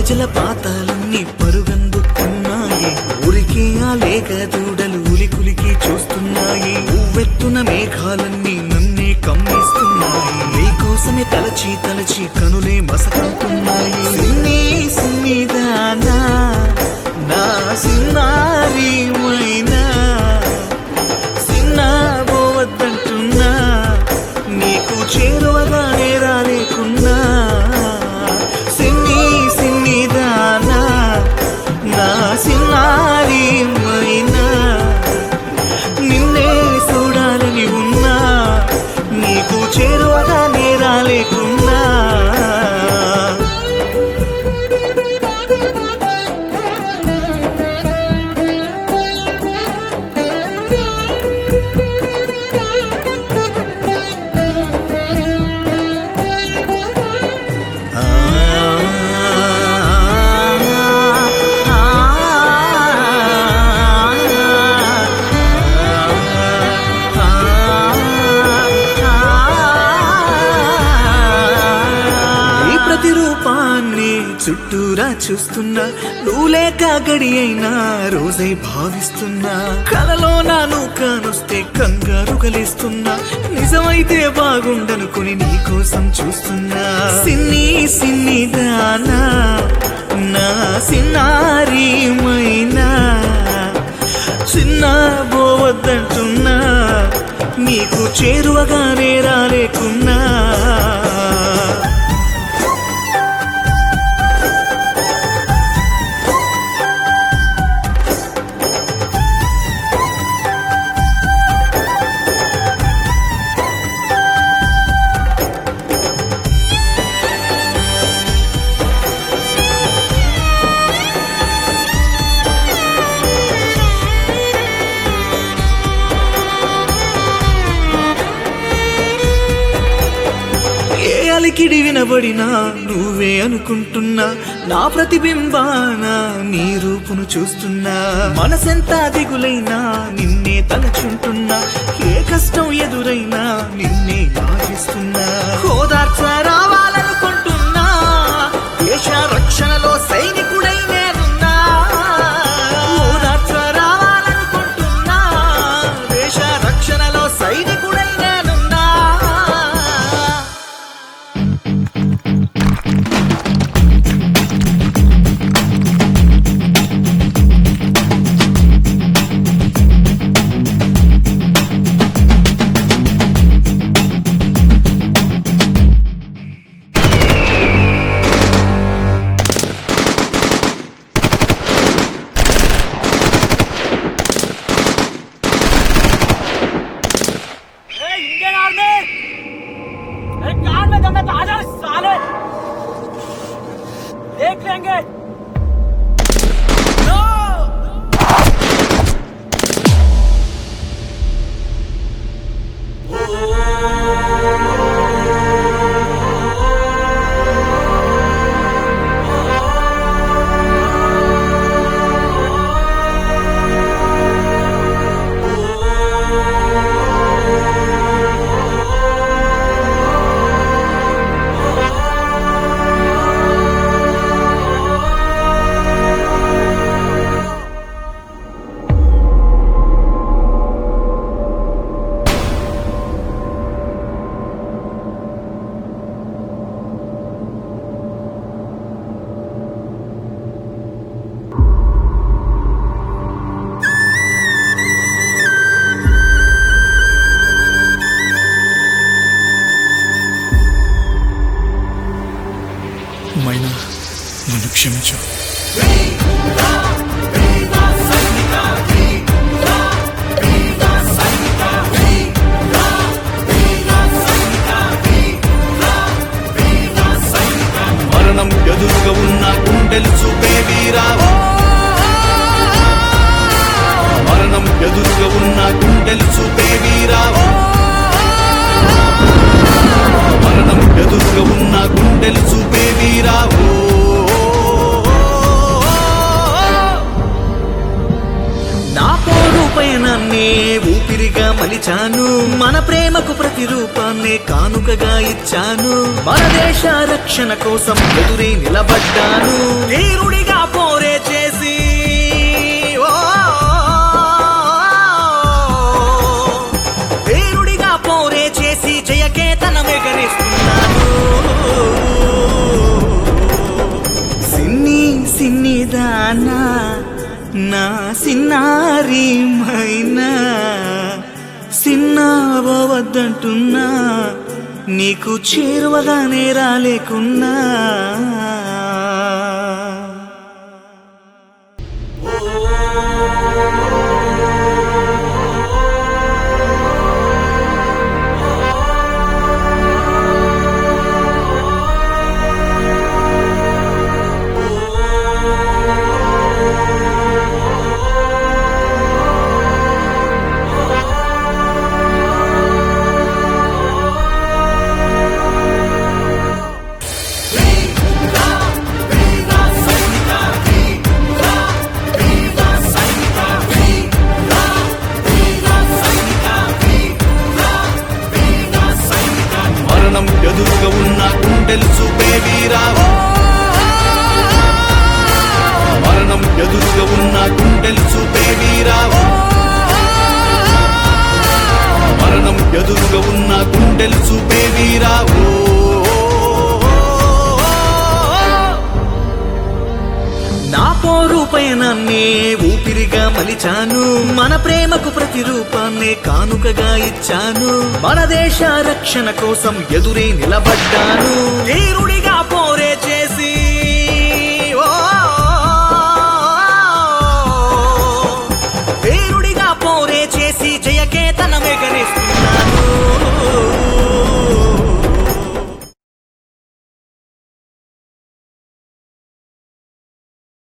జలపాతాలన్నీ పరుగందుకున్నాయి ఊరికే ఆ లేక దూడలు ఉలికులికి చూస్తున్నాయి ఉవ్వెత్తున మేఘాలన్నీ నన్నే కమ్మేస్తున్నాయి నీకోసమే తలచి తలచి కనులే మసకంటున్నాయి సిన్ని సిన్నిదానా నా సిన్నారి మైనా సిన్నా పోవద్దంటున్నా నీకు చేరువగానే రాలేకున్నా సిన్ని సిన్నిదానా నా సిన్నారి మైనా నిన్నే చూడాలని ఉన్నా నీకు చేరువగానే రాలేకున్నా ఈ ప్రతిరూపాన్ని చుట్టూరా చూస్తున్నా నువ్వు లేక గడి అయినా రోజై భావిస్తున్నా కలలో నాను కానొస్తే కంగారు కలిస్తున్నా నిజమైతే బాగుండనుకుని నీ కోసం చూస్తున్నా సిన్ని సిన్ని దానా నా సిన్నారి మైనా చిన్న పోవద్దంటున్నా నీకు చేరువగానే రాలేకున్నా ఏ అలికిడి వినబడినా నువ్వే అనుకుంటున్నా నా ప్రతిబింబాన నీ రూపును చూస్తున్నా మనసెంత దిగులైనా నిన్నే తలచుంటున్నా ఏ కష్టం ఎదురైనా నిన్నే యాచిస్తున్నా హోదార్చ రావాలనుకుంటున్నా దేశ రక్షణలో సైనికుడై నేనున్నా ఓదార్చ రావాలనుకుంటున్నా దేశ రక్షణలో సైనికుడై నేనున్నా ए, इंडियन आर्मी अरे कार में दम है तो आ जा साले देख लेंगे మైనా నన్ను క్షమించు మరణం ఎదురుగా ఉన్న గుండెలు చూపే వీరా మరణం ఎదురుగా ఉన్న గుండెలు చూపే వీరా మరణం ఎదురుగా ఉన్న గుండెలు చూపే వీరా నా పోరు పయనాన్ని ఊపిరిగా మలిచాను మన ప్రేమకు ప్రతిరూపాన్నే కానుకగా ఇచ్చాను మన దేశ రక్షణ కోసం ఎదురే నిలబడ్డాను ధీరుడిగా పోరే చేసి ఓ ధీరుడిగా పోరే చేసి జయకేతనం ఎగరేస్తున్నాను సిన్ని సిన్ని దానా నా సిన్నారి మైనా సిన్నావద్దంటున్నా నీకు చేరువగానే రాలేకున్నా మరణం ఎదురుగా ఉన్న గుండెలు చూపే వీరా మరణం ఎదురుగా ఉన్న గుండెలు చూపే వీరా మరణం ఎదురుగా ఉన్న గుండెలు చూపే వీరా ఓ నా పోరు పయనాన్ని ఊపిరిగా మలిచాను మన ప్రేమకు ప్రతిరూపాన్నే కానుకగా ఇచ్చాను మన దేశ రక్షణ కోసం ఎదురే నిలబడ్డాను ధీరుడిగా పో